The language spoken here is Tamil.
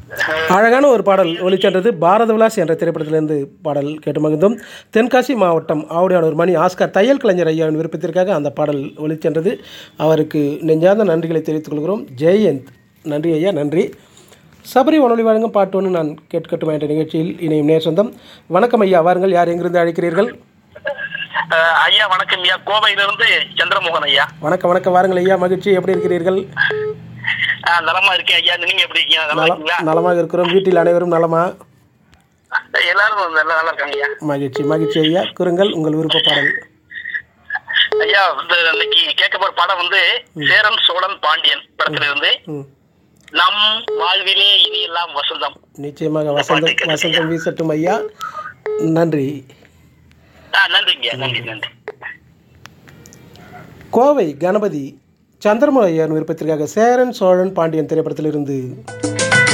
அழகான ஒரு பாடல் ஒளிச்சென்றது பாரத விலாஸ் என்ற திரைப்படத்திலிருந்து பாடல் கேட்டு மகிழ்ந்தோம் தென்காசி மாவட்டம் ஆவுடையானூர் மணி ஆஸ்கர் தையல் கலைஞர் ஐயாவின் விருப்பத்திற்காக அந்த பாடல் ஒளிச்சென்றது அவருக்கு நெஞ்சார்ந்த நன்றிகளை தெரிவித்துக் கொள்கிறோம் ஜெயந்த் நன்றி ஐயா நன்றி சபரி வானொலி வழங்கும் பாட்டு ஒன்று நான் கேட்கட்டுமா என்ற நிகழ்ச்சியில் இணையும் நேர் சொந்தம் வணக்கம் ஐயா வாருங்கள் யார் எங்கிருந்து அழைக்கிறீர்கள் அஹ், ஐயா வணக்கம் ஐயா கோவையிலிருந்து சந்திரமோகன் ஐயா வணக்கம் வணக்கம் வாருங்கள் ஐயா மகிழ்ச்சி எப்படி இருக்கிறீர்கள் அஹ், நலமா இருக்கேன் ஐயா நீங்க எப்படி இருக்கீங்க நல்லா நலம் இருக்கீங்களா நலமாக இருக்கிறோம் வீட்டில் அனைவரும் நலமா எல்லாரும் நல்லா நல்லா இருக்காங்க ஐயா மகிழ்ச்சி மகிழ்ச்சி ஐயா கூறுங்கள் உங்கள் விருப்ப பாடல் ஐயா வந்து இன்னைக்கு கேட்க போற படம் வந்து சேரன் சோழன் பாண்டியன் படத்துல இருந்து ம் நம் வாழ்விலே இனி எல்லாம் வசந்தம் நிச்சயமாக வசந்தம் வசந்தம் வீசட்டும் ஐயா நன்றி ஆ நன்றிங்க நன்றி நன்றி கோவை கணபதி சந்திரமுலையன் விருப்பத்திற்காக சேரன் சோழன் பாண்டியன் திரைப்படத்திலிருந்து